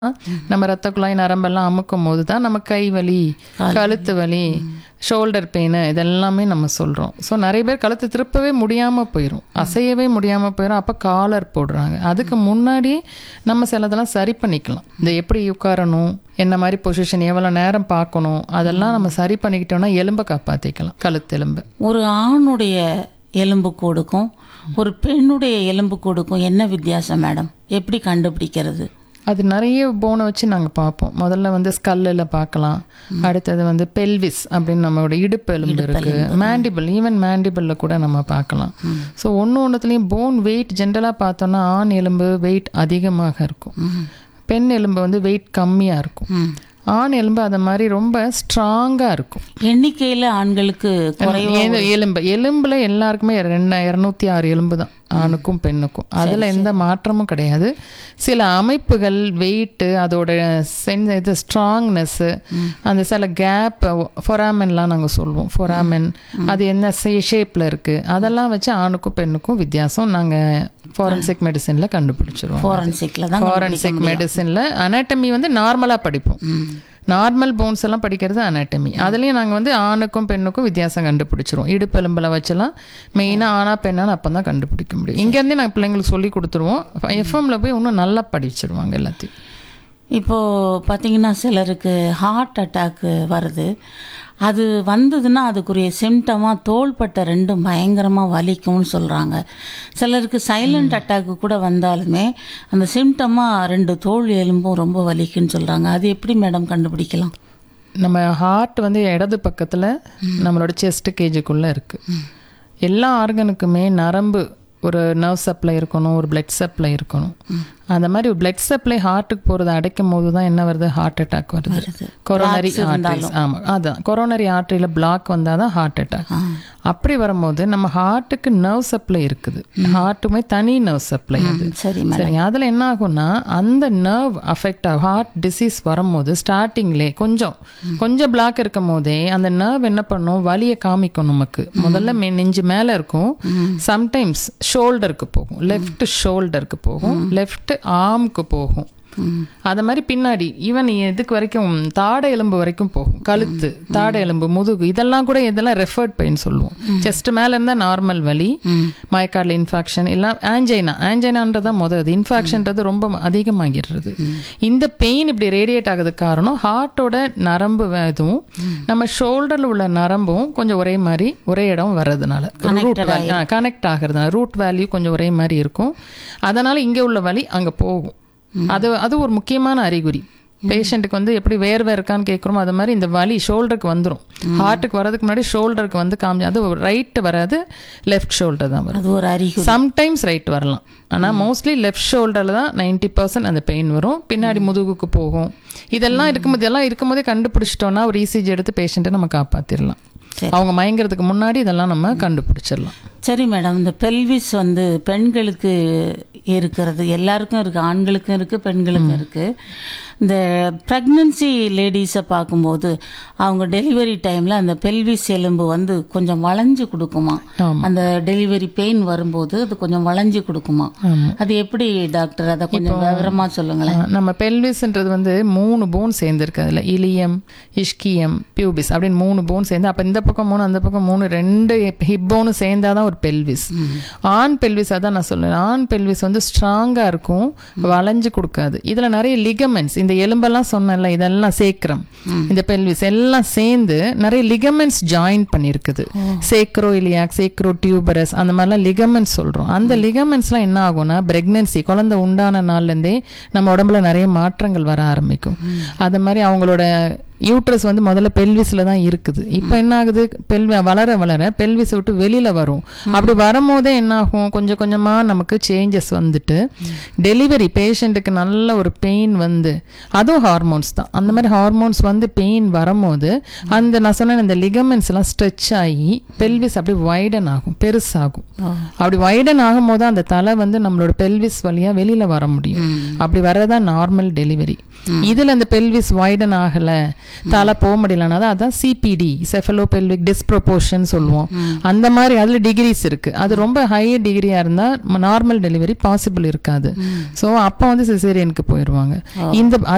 நம்ம ரத்த குழாய் நரம்பெல்லாம் அமுக்கும் போது தான் நம்ம கை வலி கழுத்து வலி ஷோல்டர் பெயின் இதெல்லாமே நம்ம சொல்கிறோம் ஸோ நிறைய பேர் கழுத்து திருப்பவே முடியாமல் போயிடும் அசையவே முடியாமல் போயிடும் அப்போ காலர் போடுறாங்க அதுக்கு முன்னாடி நம்ம சிலதெல்லாம் சரி பண்ணிக்கலாம் இந்த எப்படி உட்காரணும் என்ன மாதிரி பொசிஷன் எவ்வளோ நேரம் பார்க்கணும் அதெல்லாம் நம்ம சரி பண்ணிக்கிட்டோம்னா எலும்பை காப்பாற்றிக்கலாம் கழுத்து எலும்பு ஒரு ஆணுடைய எலும்பு கூடுக்கும் ஒரு பெண்ணுடைய எலும்பு கூடுக்கும் என்ன வித்தியாசம் மேடம் எப்படி கண்டுபிடிக்கிறது அது நிறைய போனை வச்சு நாங்கள் பார்ப்போம் முதல்ல வந்து ஸ்கல்லில் பார்க்கலாம் அடுத்தது வந்து பெல்விஸ் அப்படின்னு நம்மளோட இடுப்பு எலும்பு இருக்கு மேண்டிபிள் ஈவன் மேண்டிபிளில் கூட நம்ம பார்க்கலாம் ஸோ ஒன்று ஒன்றுத்துலேயும் போன் வெயிட் ஜென்ரலாக பார்த்தோன்னா ஆண் எலும்பு வெயிட் அதிகமாக இருக்கும் பெண் எலும்பு வந்து வெயிட் கம்மியாக இருக்கும் ம். ஆண் எலும்பு அது மாதிரி ரொம்ப ஸ்ட்ராங்காக இருக்கும் எண்ணிக்கையில் ஆண்களுக்கு குறை எது- எலும்பு எலும்புல எல்லாருக்குமே ரெண்டு இரநூத்தி ஆறு எலும்பு தான் ஆணுக்கும் பெண்ணுக்கும் அதில் எந்த மாற்றமும் கிடையாது சில அமைப்புகள் வெயிட்டு அதோட சென் இது ஸ்ட்ராங்னஸ்ஸு அந்த சில கேப் ஃபொராமென்லாம் நாங்கள் சொல்லுவோம் ஃபொராமென் அது என்ன ஷேப்பில் இருக்குது அதெல்லாம் வச்சு ஆணுக்கும் பெண்ணுக்கும் வித்தியாசம் நாங்கள் ஃபாரன்சிக் மெடிசனில் கண்டுபிடிச்சிருவோம் ஃபாரன்சிக்கில் தான் ஃபாரன்சிக் மெடிசனில் அனாட்டமி வந்து நார்மலாக படிப்போம் நார்மல் போன்ஸ் எல்லாம் படிக்கிறது அனாட்டமி அதுலேயும் நாங்கள் வந்து ஆணுக்கும் பெண்ணுக்கும் வித்தியாசம் கண்டுபிடிச்சிருவோம் இடுப்பெலும்பில் வச்செல்லாம் மெயினாக ஆனா பெண்ணான்னு அப்போ தான் கண்டுபிடிக்க முடியும் இங்கேருந்தே நாங்கள் பிள்ளைங்களுக்கு சொல்லி கொடுத்துருவோம் எஃப்எம்ல போய் இன்னும் நல்லா படிச்சிருவாங்க எல்லாத்தையும் இப்போது பார்த்தீங்கன்னா சிலருக்கு ஹார்ட் அட்டாக்கு வருது அது வந்ததுன்னா அதுக்குரிய சிம்டமாக தோள்பட்டை ரெண்டும் பயங்கரமாக வலிக்கும்னு சொல்கிறாங்க சிலருக்கு சைலண்ட் அட்டாக்கு கூட வந்தாலுமே அந்த சிம்டமாக ரெண்டு தோல் எலும்பும் ரொம்ப வலிக்குன்னு சொல்கிறாங்க அது எப்படி மேடம் கண்டுபிடிக்கலாம் நம்ம ஹார்ட் வந்து இடது பக்கத்தில் நம்மளோட செஸ்ட் கேஜுக்குள்ளே இருக்குது எல்லா ஆர்கனுக்குமே நரம்பு ஒரு நர்வ் சப்ளை இருக்கணும் ஒரு பிளட் சப்ளை இருக்கணும் அந்த மாதிரி ஒரு பிளட் சப்ளை ஹார்ட்டுக்கு போகிறது அடைக்கும் போது தான் என்ன வருது ஹார்ட் அட்டாக் வருது கொரோனரி ஆர்டரிஸ் ஆமாம் அதான் கொரோனரி ஆர்டரியில் பிளாக் வந்தால் தான் ஹார்ட் அட்டாக் அப்படி வரும்போது நம்ம ஹார்ட்டுக்கு நர்வ் சப்ளை இருக்குது ஹார்ட்டுமே தனி நர்வ் சப்ளை அது சரி சரி அதில் என்ன ஆகும்னா அந்த நர்வ் அஃபெக்ட் ஆகும் ஹார்ட் டிசீஸ் வரும்போது ஸ்டார்டிங்லே கொஞ்சம் கொஞ்சம் பிளாக் இருக்கும் போதே அந்த நர்வ் என்ன பண்ணும் வலியை காமிக்கும் நமக்கு முதல்ல மெ- நெஞ்சு மேலே இருக்கும் சம்டைம்ஸ் ஷோல்டருக்கு போகும் லெஃப்ட் ஷோல்டருக்கு போகும் லெஃப்ட் ஆர்ம்க்கு போகும் அது மாதிரி பின்னாடி ஈவன் எதுக்கு வரைக்கும் தாடை எலும்பு வரைக்கும் போகும் கழுத்து தாடை எலும்பு முதுகு இதெல்லாம் கூட இதெல்லாம் ரெஃபர்ட் பெயின் சொல்லுவோம் செஸ்ட் மேல இருந்தா நார்மல் வலி மயக்காடில் இன்ஃபாக்ஷன் எல்லாம் ஆஞ்சைனா ஆஞ்சைனான்றதான் முதல் அது இன்ஃபாக்ஷன்றது ரொம்ப அதிகமாகிடுறது இந்த பெயின் இப்படி ரேடியேட் ஆகுறதுக்கு காரணம் ஹார்ட்டோட நரம்பு வே- இதுவும் நம்ம ஷோல்டரில் உள்ள நரம்பும் கொஞ்சம் ஒரே மாதிரி ஒரே இடம் வர்றதுனால ரூட் வேல்யூ கனெக்ட் ஆகுறதுனால ரூட் வேல்யூ கொஞ்சம் ஒரே மாதிரி இருக்கும் அதனால இங்கே உள்ள வலி அங்கே போகும் அது அது ஒரு முக்கியமான அறிகுறி பேஷண்ட்டுக்கு வந்து எப்படி வேர்வை இருக்கான்னு கேட்குறோமோ அது மாதிரி இந்த வலி ஷோல்டருக்கு வந்துடும் ஹார்ட்டுக்கு வரதுக்கு முன்னாடி ஷோல்டருக்கு வந்து காமி அது ரைட் வராது லெஃப்ட் ஷோல்டர் தான் வரும் அது ஒரு அறிகுறி சம்டைம்ஸ் ரைட் வரலாம் ஆனால் மோஸ்ட்லி லெஃப்ட் ஷோல்டரில் தான் நைன்டி பர்சன்ட் அந்த பெயின் வரும் பின்னாடி முதுகுக்கு போகும் இதெல்லாம் இருக்கும்போது இதெல்லாம் இருக்கும்போதே கண்டுபிடிச்சிட்டோம்னா ஒரு இசிஜி எடுத்து பேஷண்ட்டை நம்ம காப்பாற்றிடலாம் சரி. அவங்க மயங்கிறதுக்கு முன்னாடி இதெல்லாம் நம்ம கண்டுபிடிச்சிடலாம் சரி மேடம் இந்த பெல்விஸ் வந்து பெண்களுக்கு இருக்கிறது எல்லாருக்கும் இருக்குது ஆண்களுக்கும் இருக்குது பெண்களுக்கும் இருக்குது இந்த ப்ரெக்னன்சி லேடிஸை பார்க்கும்போது அவங்க டெலிவரி டைமில் அந்த பெல்விஸ் எலும்பு வந்து கொஞ்சம் வளைஞ்சு கொடுக்குமா ஆமா. அந்த டெலிவரி பெயின் வரும்போது அது கொஞ்சம் வளைஞ்சு கொடுக்குமா அது எப்படி டாக்டர் அதை கொஞ்சம் விவரமாக சொல்லுங்களேன் ஆ, நம்ம பெல்விஸ்ன்றது வந்து மூணு போன் சேர்ந்துருக்கு அதில் இலியம் இஷ்கியம் பியூபிஸ் அப்படின்னு மூணு போன் சேர்ந்து அப்போ இந்த பக்கம் மூணு அந்த பக்கம் மூணு ரெண்டு ஹிப் போனும் சேர்ந்தாதான் ஒரு பெல்விஸ் ஆண் பெல்விஸ் அதான் நான் சொல்லுவேன் ஆண் பெல்விஸ் வந்து ஸ்ட்ராங்காக இருக்கும் வளைஞ்சு கொடுக்காது இதில் நிறைய லிகமெண்ட்ஸ் இந்த எலும்பெல்லாம் சொன்னேன்ல இதெல்லாம் சேக்கிரம் இந்த பெல்விஸ் எல்லாம் சேர்ந்து நிறைய லிகமெண்ட்ஸ் ஜாயின் பண்ணியிருக்குது சேக்ரோ இலியாக் சேக்ரோ டியூபரஸ் அந்த மாதிரிலாம் லிகமெண்ட்ஸ் சொல்கிறோம் அந்த லிகமெண்ட்ஸ்லாம் என்ன ஆகும்னா பிரெக்னன்சி குழந்தை உண்டான நாள்லேருந்தே நம்ம உடம்புல நிறைய மாற்றங்கள் வர ஆரம்பிக்கும் அது மாதிரி அவங்களோட யூட்ரஸ் வந்து முதல்ல பெல்விஸில் தான் இருக்குது இப்போ என்ன ஆகுது பெல் வளர வளர பெல்விஸை விட்டு வெளியில் வரும் அப்படி வரும்போதே என்ன ஆகும் கொஞ்சம் கொஞ்சமாக நமக்கு சேஞ்சஸ் வந்துட்டு டெலிவரி பேஷண்ட்டுக்கு நல்ல ஒரு பெயின் வந்து அதுவும் ஹார்மோன்ஸ் தான் அந்த மாதிரி ஹார்மோன்ஸ் வந்து பெயின் வரும்போது அந்த நான் சொன்ன இந்த லிகமெண்ட்ஸ் எல்லாம் ஸ்ட்ரெச் ஆகி பெல்விஸ் அப்படி வைடன் ஆகும் பெருசாகும் அப்படி வைடன் ஆகும்போது அந்த தலை வந்து நம்மளோட பெல்விஸ் வழியா வெளியில வர முடியும் அப்படி வரதான் நார்மல் டெலிவரி இதுல அந்த பெல்விஸ் வைடன் ஆகல தலை போக முடியலன்னா தான் அதான் சிபிடி செஃபலோ பெல்விக் டிஸ்ப்ரொபோர்ஷன் சொல்லுவோம் அந்த மாதிரி அதுல டிகிரிஸ் இருக்கு அது ரொம்ப ஹை டிகிரியா இருந்தா நார்மல் டெலிவரி பாசிபிள் இருக்காது ஸோ அப்போ வந்து சிசேரியனுக்கு போயிடுவாங்க இந்த